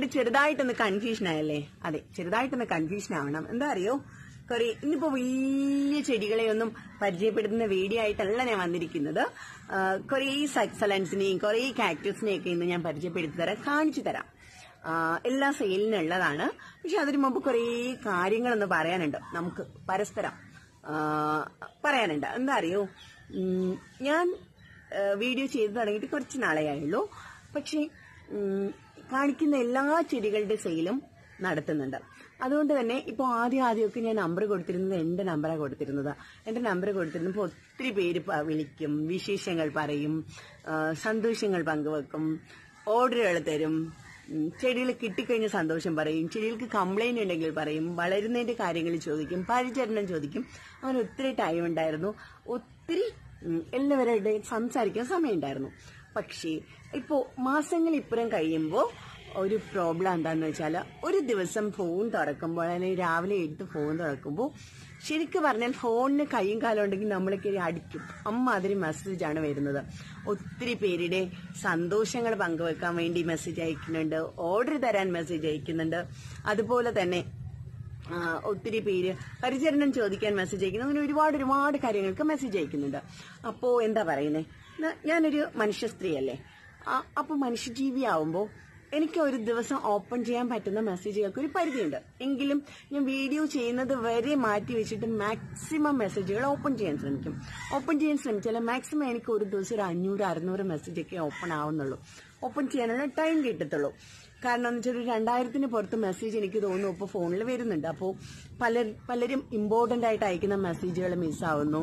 ചെറുതായിട്ടൊന്ന് കൺഫ്യൂഷൻ ആയല്ലേ അതെ ചെറുതായിട്ടൊന്ന് കൺഫ്യൂഷൻ ആവണം എന്താ അറിയോ കുറെ ഇന്നിപ്പോ വലിയ ചെടികളെ ഒന്നും പരിചയപ്പെടുത്തുന്ന വീഡിയോ ആയിട്ടല്ല ഞാൻ വന്നിരിക്കുന്നത് ആ, കുറെ സക്സലൻസിനെയും കുറെ കാക്ടസിനെയും ഒക്കെ ഇന്ന് ഞാൻ പരിചയപ്പെടുത്തി തരാം കാണിച്ചു തരാം ആ, എല്ലാം സെയിലിനുള്ളതാണ് പക്ഷെ അതിനു മുമ്പ് കുറെ കാര്യങ്ങളൊന്ന് പറയാനുണ്ട് നമുക്ക് പരസ്പരം ആ, പറയാനുണ്ട് എന്താ അറിയോ ഉം, ഞാൻ ആ, വീഡിയോ ചെയ്തു തുടങ്ങിയിട്ട് കുറച്ച് നാളേ ആയുള്ളൂ പക്ഷേ ഉം, കാണിക്കുന്ന എല്ലാ ചെടികളുടെ സെയിലും നടത്തുന്നുണ്ട് അതുകൊണ്ട് തന്നെ ഇപ്പോൾ ആദ്യം ആദ്യമൊക്കെ ഞാൻ നമ്പർ കൊടുത്തിരുന്നത് എന്റെ നമ്പറാണ് കൊടുത്തിരുന്നത് എന്റെ നമ്പർ കൊടുത്തിരുന്നപ്പോൾ ഒത്തിരി പേര് പ- വിളിക്കും വിശേഷങ്ങൾ പറയും ആ, സന്തോഷങ്ങൾ പങ്കുവെക്കും ഓർഡറുകൾ തരും ഉം, ചെടികൾ കിട്ടിക്കഴിഞ്ഞ സന്തോഷം പറയും ചെടികൾക്ക് കംപ്ലൈന്റ് ഉണ്ടെങ്കിൽ പറയും വളരുന്നതിന്റെ കാര്യങ്ങൾ ചോദിക്കും പരിചരണം ചോദിക്കും അങ്ങനെ ഒത്തിരി ടൈം ഉണ്ടായിരുന്നു ഒത്തിരി ഉം, എല്ലാവരുടെയും സംസാരിക്കാൻ സമയമുണ്ടായിരുന്നു പക്ഷേ ഇപ്പോ മാസങ്ങൾ ഇപ്പുറം കഴിയുമ്പോൾ ഒരു പ്രോബ്ലം എന്താന്ന് വെച്ചാൽ ഒരു ദിവസം ഫോൺ തുറക്കുമ്പോൾ അല്ലെങ്കിൽ രാവിലെ എടുത്ത് ഫോൺ തുറക്കുമ്പോൾ ശരിക്കും പറഞ്ഞാൽ ഫോണിന് കൈയും കാലം ഉണ്ടെങ്കിൽ നമ്മളൊക്കെ അടിക്കും അമ്മാതിരി മെസ്സേജാണ് വരുന്നത് ഒത്തിരി പേരുടെ സന്തോഷങ്ങൾ പങ്കുവെക്കാൻ വേണ്ടി മെസ്സേജ് അയക്കുന്നുണ്ട് ഓർഡർ തരാൻ മെസ്സേജ് അയക്കുന്നുണ്ട് അതുപോലെ തന്നെ ആ, ഒത്തിരി പേര് പരിചരണം ചോദിക്കാൻ മെസ്സേജ് അയക്കുന്നു അങ്ങനെ ഒരുപാട് ഒരുപാട് കാര്യങ്ങൾക്ക് മെസ്സേജ് അയക്കുന്നുണ്ട് അപ്പോ എന്താ പറയുന്നേ ന- ഞാനൊരു മനുഷ്യ സ്ത്രീയല്ലേ ആ, അപ്പൊ മനുഷ്യജീവിയാവുമ്പോൾ എനിക്ക് ഒരു ദിവസം ഓപ്പൺ ചെയ്യാൻ പറ്റുന്ന മെസ്സേജുകൾക്ക് ഒരു പരിധിയുണ്ട് എങ്കിലും ഞാൻ വീഡിയോ ചെയ്യുന്നത് വരെ മാറ്റി വെച്ചിട്ട് മാക്സിമം മെസ്സേജുകൾ ഓപ്പൺ ചെയ്യാൻ ശ്രമിക്കും ഓപ്പൺ ചെയ്യാൻ ശ്രമിച്ചാൽ മാക്സിമം എനിക്ക് ഒരു ദിവസം ഒരു അഞ്ഞൂറ് അറുന്നൂറ് മെസ്സേജൊക്കെ ഓപ്പൺ ആവുന്നുള്ളൂ ഓപ്പൺ ചെയ്യാനുള്ള ടൈം കിട്ടത്തുള്ളൂ കാരണം എന്ന് വെച്ചാൽ ഒരു രണ്ടായിരത്തിന് പുറത്ത് മെസ്സേജ് എനിക്ക് തോന്നുന്നു ഇപ്പോൾ ഫോണിൽ വരുന്നുണ്ട് അപ്പോൾ പല പലരും ഇമ്പോർട്ടന്റ് ആയിട്ട് അയക്കുന്ന മെസ്സേജുകൾ മിസ്സാവുന്നു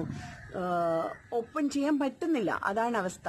ഓപ്പൺ ചെയ്യാൻ പറ്റുന്നില്ല അതാണ് അവസ്ഥ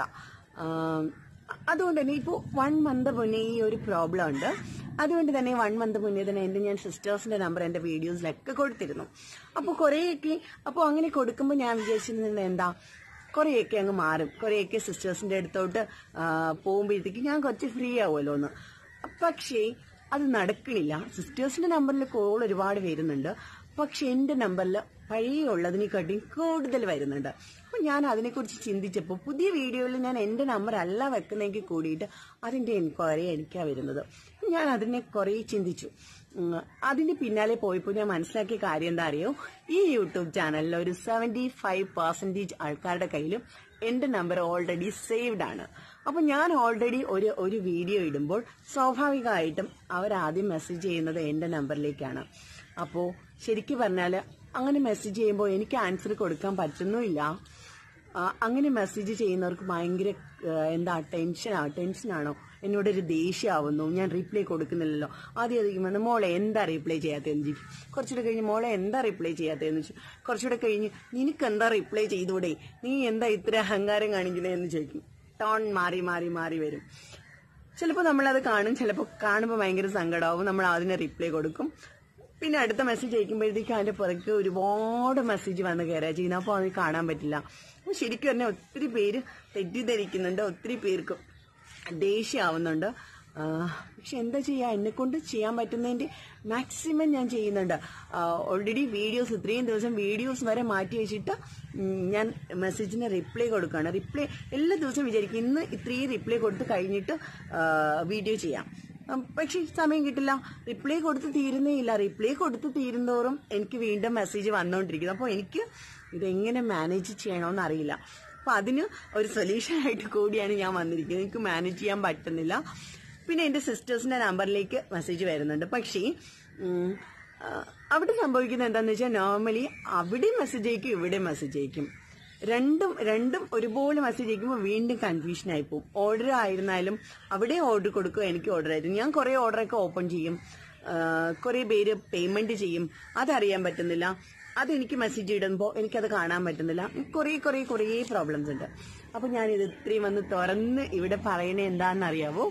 ആഹ് അതുകൊണ്ട് തന്നെ ഇപ്പോൾ വൺ മന്ത് മുന്നേ ഈ ഒരു പ്രോബ്ലം ഉണ്ട് അതുകൊണ്ട് തന്നെ വൺ മന്ത് മുന്നേ തന്നെ എന്റെ ഞാൻ സിസ്റ്റേഴ്സിന്റെ നമ്പർ എന്റെ വീഡിയോസിലൊക്കെ കൊടുത്തിരുന്നു അപ്പോൾ കുറേയൊക്കെ അപ്പോൾ അങ്ങനെ കൊടുക്കുമ്പോൾ ഞാൻ വിചാരിച്ചിരുന്നത് എന്താ കുറേയൊക്കെ അങ്ങ് മാറും കുറേയൊക്കെ സിസ്റ്റേഴ്സിന്റെ അടുത്തോട്ട് പോകുമ്പോഴത്തേക്ക് ഞാൻ കുറച്ച് ഫ്രീ ആവുമല്ലോ എന്ന് പക്ഷേ അത് നടക്കണില്ല സിസ്റ്റേഴ്സിന്റെ നമ്പറിൽ കോൾ ഒരുപാട് വരുന്നുണ്ട് പക്ഷെ എന്റെ നമ്പറിൽ പഴയ ഉള്ളതിനെക്കാട്ടിയും കൂടുതൽ വരുന്നുണ്ട് അപ്പൊ ഞാൻ അതിനെക്കുറിച്ച് ചിന്തിച്ചപ്പോൾ പുതിയ വീഡിയോയിൽ ഞാൻ എന്റെ നമ്പർ അല്ല വെക്കുന്നെങ്കിൽ കൂടിയിട്ട് അതിന്റെ എൻക്വയറി എനിക്കാ വരുന്നത് ഞാൻ അതിനെ കുറേ ചിന്തിച്ചു ഉം, അതിന്റെ പിന്നാലെ പോയപ്പോൾ ഞാൻ മനസ്സിലാക്കിയ കാര്യം എന്താ അറിയോ ഈ യൂട്യൂബ് ചാനലിൽ ഒരു സെവന്റി ഫൈവ് പെർസെന്റേജ് ആൾക്കാരുടെ കയ്യിലും എന്റെ നമ്പർ ഓൾറെഡി സേവ്ഡ് ആണ് അപ്പൊ ഞാൻ ഓൾറെഡി ഒരു ഒരു വീഡിയോ ഇടുമ്പോൾ സ്വാഭാവികമായിട്ടും അവരാദ്യം മെസ്സേജ് ചെയ്യുന്നത് എന്റെ നമ്പറിലേക്കാണ് അപ്പോ ശരിക്കും പറഞ്ഞാല് അങ്ങനെ മെസ്സേജ് ചെയ്യുമ്പോൾ എനിക്ക് ആൻസർ കൊടുക്കാൻ പറ്റുന്നുമില്ല ആ, അങ്ങനെ മെസ്സേജ് ചെയ്യുന്നവർക്ക് ഭയങ്കര ആ, എന്താ ടെൻഷനാ ടെൻഷനാണോ എന്നോട് ഒരു ദേഷ്യമാവുന്നു ഞാൻ റിപ്ലൈ കൊടുക്കുന്നില്ലല്ലോ ആദ്യം അധികം വന്ന് മോളെ എന്താ റിപ്ലൈ ചെയ്യാത്തതെന്ന് ചോദിക്കും കുറച്ചുകൂടെ കഴിഞ്ഞ് മോളെ എന്താ റിപ്ലൈ ചെയ്യാത്തതെന്ന് ചോദിച്ചു കുറച്ചുകൂടെ കഴിഞ്ഞ് നിനക്ക് എന്താ റിപ്ലൈ ചെയ്തൂടെ നീ എന്താ ഇത്ര അഹങ്കാരം കാണിക്കുന്നതെന്ന് ചോദിക്കും ടോൺ മാറി മാറി മാറി വരും ചിലപ്പോൾ നമ്മളത് കാണും ചിലപ്പോൾ കാണുമ്പോൾ ഭയങ്കര സങ്കടമാവും നമ്മൾ അതിന് റിപ്ലൈ കൊടുക്കും പിന്നെ അടുത്ത മെസ്സേജ് അയക്കുമ്പോഴത്തേക്കും അതിന്റെ പുറകെ ഒരുപാട് മെസ്സേജ് വന്ന് കയറുക ചെയ്യുന്നത് അപ്പോൾ അത് കാണാൻ പറ്റില്ല അപ്പോൾ ശരിക്കും പറഞ്ഞാൽ ഒത്തിരി പേര് തെറ്റിദ്ധരിക്കുന്നുണ്ട് ഒത്തിരി പേർക്ക് ദേഷ്യമാവുന്നുണ്ട് ആ, പക്ഷെ എന്താ ചെയ്യാ എന്നെ കൊണ്ട് ചെയ്യാൻ പറ്റുന്നതിന്റെ മാക്സിമം ഞാൻ ചെയ്യുന്നുണ്ട് ഓൾറെഡി വീഡിയോസ് ഇത്രയും ദിവസം വീഡിയോസ് വരെ മാറ്റി വെച്ചിട്ട് ഉം, ഞാൻ മെസ്സേജിന് റിപ്ലൈ കൊടുക്കുകയാണ് റിപ്ലൈ എല്ലാ ദിവസവും വിചാരിക്കും ഇന്ന് ഇത്രയും റിപ്ലൈ കൊടുത്ത് കഴിഞ്ഞിട്ട് വീഡിയോ ചെയ്യാം ഉം, പക്ഷെ സമയം കിട്ടില്ല റിപ്ലൈ കൊടുത്ത് തീരുന്നേ ഇല്ല റിപ്ലൈ കൊടുത്ത് തീരുന്നതോറും എനിക്ക് വീണ്ടും മെസ്സേജ് വന്നുകൊണ്ടിരിക്കുന്നു അപ്പോൾ എനിക്ക് ഇതെങ്ങനെ മാനേജ് ചെയ്യണമെന്ന് അറിയില്ല അപ്പൊ അതിന് ഒരു സൊല്യൂഷൻ ആയിട്ട് കൂടിയാണ് ഞാൻ വന്നിരിക്കുന്നത് എനിക്ക് മാനേജ് ചെയ്യാൻ പറ്റുന്നില്ല പിന്നെ എന്റെ സിസ്റ്റേഴ്സിന്റെ നമ്പറിലേക്ക് മെസ്സേജ് വരുന്നുണ്ട് പക്ഷേ ഉം, ആ, അവിടെ സംഭവിക്കുന്നത് എന്താന്ന് വെച്ചാൽ നോർമലി അവിടെ മെസ്സേജ് അയക്കും ഇവിടെ മെസ്സേജ് അയക്കും രണ്ടും രണ്ടും ഒരുപോലെ മെസ്സേജ് അയക്കുമ്പോൾ വീണ്ടും കൺഫ്യൂഷൻ ആയി പോകും ഓർഡർ ആയിരുന്നാലും അവിടെ ഓർഡർ കൊടുക്കുക എനിക്ക് ഓർഡർ ആയിരുന്നു ഞാൻ കുറെ ഓർഡറൊക്കെ ഓപ്പൺ ചെയ്യും കുറെ പേര് പേയ്മെന്റ് ചെയ്യും അതറിയാൻ പറ്റുന്നില്ല അതെനിക്ക് മെസ്സേജ് ഇടുമ്പോൾ എനിക്കത് കാണാൻ പറ്റുന്നില്ല കുറേ കുറേ കുറേ പ്രോബ്ലംസ് ഉണ്ട് അപ്പൊ ഞാൻ ഇത് ഇത്രയും വന്ന് തുറന്ന് ഇവിടെ പറയണേ എന്താണെന്ന് അറിയാവോ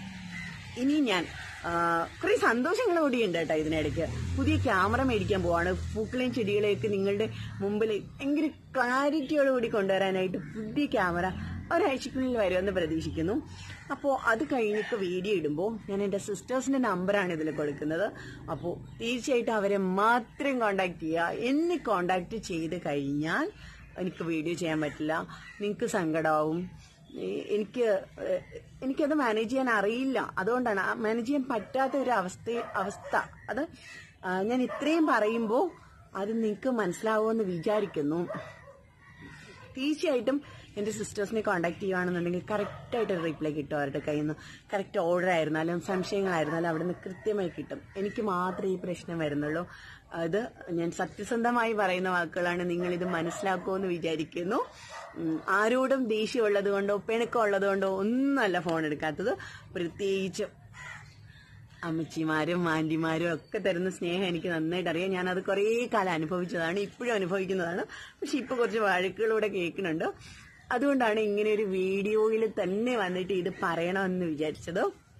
ഇനി ഞാൻ ആ, കുറെ സന്തോഷങ്ങൾ കൂടി ഉണ്ട് കേട്ടോ ഇതിനിടയ്ക്ക് പുതിയ ക്യാമറ മേടിക്കാൻ പോവാണ് പൂക്കളെയും ചെടികളെയൊക്കെ നിങ്ങളുടെ മുമ്പിൽ ഭയങ്കര ക്ലാരിറ്റിയോട് കൂടി കൊണ്ടുവരാനായിട്ട് പുതിയ ക്യാമറ ഒരാഴ്ചക്കുള്ളിൽ വരുമെന്ന് പ്രതീക്ഷിക്കുന്നു അപ്പോൾ അത് കഴിഞ്ഞിട്ട് വീഡിയോ ഇടുമ്പോൾ ഞാൻ എൻ്റെ സിസ്റ്റേഴ്സിന്റെ നമ്പറാണ് ഇതിൽ കൊടുക്കുന്നത് അപ്പോൾ തീർച്ചയായിട്ടും അവരെ മാത്രം കോണ്ടാക്ട് ചെയ്യുക എന്നെ കോണ്ടാക്ട് ചെയ്ത് കഴിഞ്ഞാൽ എനിക്ക് വീഡിയോ ചെയ്യാൻ പറ്റില്ല നിങ്ങൾക്ക് സങ്കടമാവും ഈ- എനിക്ക് ഏഹ്, എനിക്കത് മാനേജ് ചെയ്യാൻ അറിയില്ല അതുകൊണ്ടാണ് മാനേജ് ചെയ്യാൻ പറ്റാത്ത ഒരു അവസ്ഥ അവസ്ഥ അത് ആ, ഞാൻ ഇത്രയും പറയുമ്പോൾ അത് നിങ്ങൾക്ക് മനസ്സിലാവുമെന്ന് വിചാരിക്കുന്നു തീർച്ചയായിട്ടും എന്റെ സിസ്റ്റേഴ്സിനെ കോൺടാക്ട് ചെയ്യുകയാണെന്നുണ്ടെങ്കിൽ കറക്റ്റായിട്ട് റിപ്ലൈ കിട്ടും അവരുടെ കയ്യിൽ നിന്ന് കറക്റ്റ് ഓർഡർ ആയിരുന്നാലും സംശയങ്ങളായിരുന്നാലും അവിടെ നിന്ന് കൃത്യമായി കിട്ടും എനിക്ക് മാത്രമേ ഈ പ്രശ്നം വരുന്നുള്ളൂ അത് ഞാൻ സത്യസന്ധമായി പറയുന്ന വാക്കുകളാണ് നിങ്ങൾ ഇത് മനസ്സിലാക്കുമെന്ന് വിചാരിക്കുന്നു ഉം, ആരോടും ദേഷ്യമുള്ളത് കൊണ്ടോ പിണക്കം ഉള്ളത് കൊണ്ടോ ഒന്നുമല്ല ഫോൺ എടുക്കാത്തത് പ്രത്യേകിച്ച് അമ്മച്ചിമാരും ആന്റിമാരും ഒക്കെ തരുന്ന സ്നേഹം എനിക്ക് നന്നായിട്ട് അറിയാം ഞാൻ അത് കുറേ കാലം അനുഭവിച്ചതാണ് ഇപ്പോഴും അനുഭവിക്കുന്നതാണ് പക്ഷെ ഇപ്പൊ കുറച്ച് വഴക്കുകളൂടെ കേൾക്കുന്നുണ്ട് അതുകൊണ്ടാണ് ഇങ്ങനെ ഒരു വീഡിയോയിൽ തന്നെ വന്നിട്ട് ഇത് പറയണമെന്ന് വിചാരിച്ചത്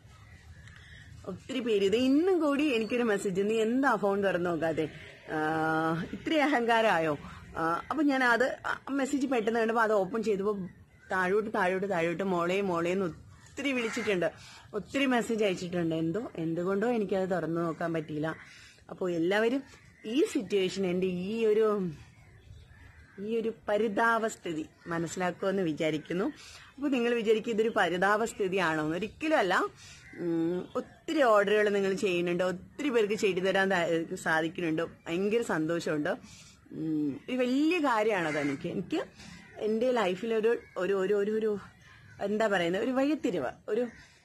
ഒത്തിരി പേര് ഇത് ഇന്നും കൂടി എനിക്കൊരു മെസ്സേജ് നീ എന്താ ഫോൺ തുറന്നു നോക്കാതെ ആഹ് ഇത്രയും അഹങ്കാരമായോ ആഹ് അപ്പൊ ഞാൻ അത് മെസ്സേജ് പെട്ടെന്ന് കണ്ടപ്പോ അത് ഓപ്പൺ ചെയ്തപ്പോ താഴോട്ട് താഴോട്ട് താഴോട്ട് മോളെ മോളേന്ന് ഒത്തിരി വിളിച്ചിട്ടുണ്ട് ഒത്തിരി മെസ്സേജ് അയച്ചിട്ടുണ്ട് എന്തോ എന്തുകൊണ്ടോ എനിക്കത് തുറന്നു നോക്കാൻ പറ്റിയില്ല അപ്പോൾ എല്ലാവരും ഈ സിറ്റുവേഷൻ എൻ്റെ ഈ ഒരു ഈ ഒരു പരിതാപസ്ഥിതി മനസ്സിലാക്കുമെന്ന് വിചാരിക്കുന്നു അപ്പോൾ നിങ്ങൾ വിചാരിക്കും ഇതൊരു പരിതാപസ്ഥിതിയാണോ എന്ന് ഒരിക്കലും അല്ല ഉം, ഒത്തിരി ഓർഡറുകൾ നിങ്ങൾ ചെയ്യുന്നുണ്ട് ഒത്തിരി പേർക്ക് ചെയ്തു തരാൻ ത- സാധിക്കുന്നുണ്ട് ഭയങ്കര സന്തോഷമുണ്ട് ഉം, ഒരു വലിയ കാര്യമാണത് എനിക്ക് എനിക്ക് എൻ്റെ ലൈഫിലൊരു ഒരു ഒരു ഒരു ഒരു എന്താ പറയുന്നത് ഒരു വഴിത്തിരിവ് ഒരു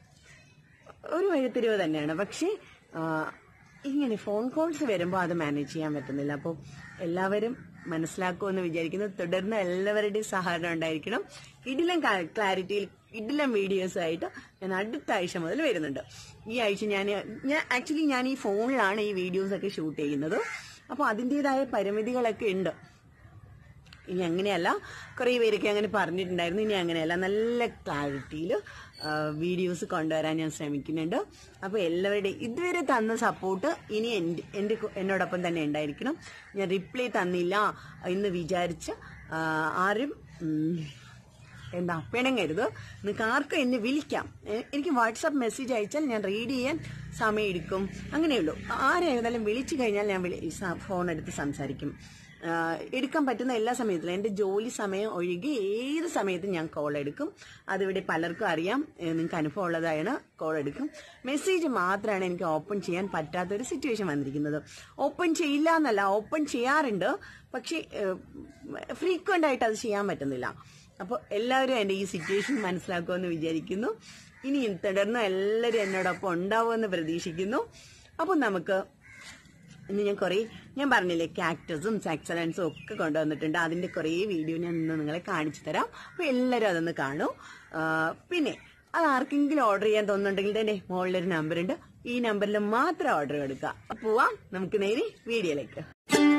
ഒരു വഴിത്തിരിവ് തന്നെയാണ് പക്ഷേ ആ, ഇങ്ങനെ ഫോൺ കോൾസ് വരുമ്പോൾ അത് മാനേജ് ചെയ്യാൻ പറ്റുന്നില്ല അപ്പോൾ എല്ലാവരും മനസ്സിലാക്കുമെന്ന് വിചാരിക്കുന്നു തുടർന്ന് എല്ലാവരുടെയും സഹകരണം ഉണ്ടായിരിക്കണം ഇടിലം ക്ലാരിറ്റിയിൽ ഇടിലം വീഡിയോസ് ആയിട്ട് ഞാൻ അടുത്ത ആഴ്ച മുതൽ വരുന്നുണ്ട് ഈ ആഴ്ച ഞാൻ ഞാൻ ആക്ച്വലി ഞാൻ ഈ ഫോണിലാണ് ഈ വീഡിയോസ് ഒക്കെ ഷൂട്ട് ചെയ്യുന്നത് അപ്പോൾ അതിൻ്റെതായ പരിമിതികളൊക്കെ ഉണ്ട് ഇനി അങ്ങനെയല്ല കുറേ പേരൊക്കെ അങ്ങനെ പറഞ്ഞിട്ടുണ്ടായിരുന്നു ഇനി അങ്ങനെയല്ല നല്ല ക്ലാരിറ്റിയിൽ വീഡിയോസ് കൊണ്ടുവരാൻ ഞാൻ ശ്രമിക്കുന്നുണ്ട് അപ്പോൾ എല്ലാവരുടെയും ഇതുവരെ തന്ന സപ്പോർട്ട് ഇനി എൻ്റെ എൻ്റെ കു- എന്നോടൊപ്പം തന്നെ ഉണ്ടായിരിക്കണം ഞാൻ റിപ്ലൈ തന്നില്ല എന്ന് വിചാരിച്ച് ആ, ആരും ഉം, എന്താ പിണങ്ങരുത് നിങ്ങൾക്ക് ആർക്കും എന്നെ വിളിക്കാം എ- എനിക്ക് വാട്സാപ്പ് മെസ്സേജ് അയച്ചാൽ ഞാൻ റീഡ് ചെയ്യാൻ സമയമെടുക്കും അങ്ങനെയുള്ളൂ ആരെങ്കിലും വിളിച്ചു കഴിഞ്ഞാൽ ഞാൻ വിളി സ- ഫോൺ എടുത്ത് സംസാരിക്കും ആ, എടുക്കാൻ പറ്റുന്ന എല്ലാ സമയത്തിലും എൻ്റെ ജോലി സമയം ഒഴികെ ഏത് സമയത്തും ഞാൻ കോൾ എടുക്കും അതിവിടെ പലർക്കും അറിയാം ഏ, നിങ്ങൾക്ക് അനുഭവം ഉള്ളതാണ് കോൾ എടുക്കും മെസ്സേജ് മാത്രമാണ് എനിക്ക് ഓപ്പൺ ചെയ്യാൻ പറ്റാത്തൊരു സിറ്റുവേഷൻ വന്നിരിക്കുന്നത് ഓപ്പൺ ചെയ്യില്ല എന്നല്ല ഓപ്പൺ ചെയ്യാറുണ്ട് പക്ഷേ ഫ്രീക്വന്റ് ആയിട്ട് അത് ചെയ്യാൻ പറ്റുന്നില്ല അപ്പോൾ എല്ലാവരും എൻ്റെ ഈ സിറ്റുവേഷൻ മനസ്സിലാക്കുമെന്ന് വിചാരിക്കുന്നു ഇനി തുടർന്ന് എല്ലാവരും എന്നോടൊപ്പം ഉണ്ടാവുമെന്ന് പ്രതീക്ഷിക്കുന്നു അപ്പോൾ നമുക്ക് ഇന്ന് ഞാൻ കുറേ ഞാൻ പറഞ്ഞില്ലേ കാക്ടസും സെക്സലൻസും ഒക്കെ കൊണ്ടുവന്നിട്ടുണ്ട് അതിന്റെ കുറേ വീഡിയോ ഞാൻ ഇന്ന് നിങ്ങളെ കാണിച്ചു തരാം അപ്പോൾ എല്ലാവരും അതൊന്ന് കാണൂ ആ, പിന്നെ അത് ആർക്കെങ്കിലും ഓർഡർ ചെയ്യാൻ തോന്നുന്നുണ്ടെങ്കിൽ തന്നെ മുകളിലൊരു നമ്പർ ഉണ്ട് ഈ നമ്പറിൽ മാത്രം ഓർഡർ കൊടുക്കുക പോവാം നമുക്ക് നേരെ വീഡിയോയിലേക്ക്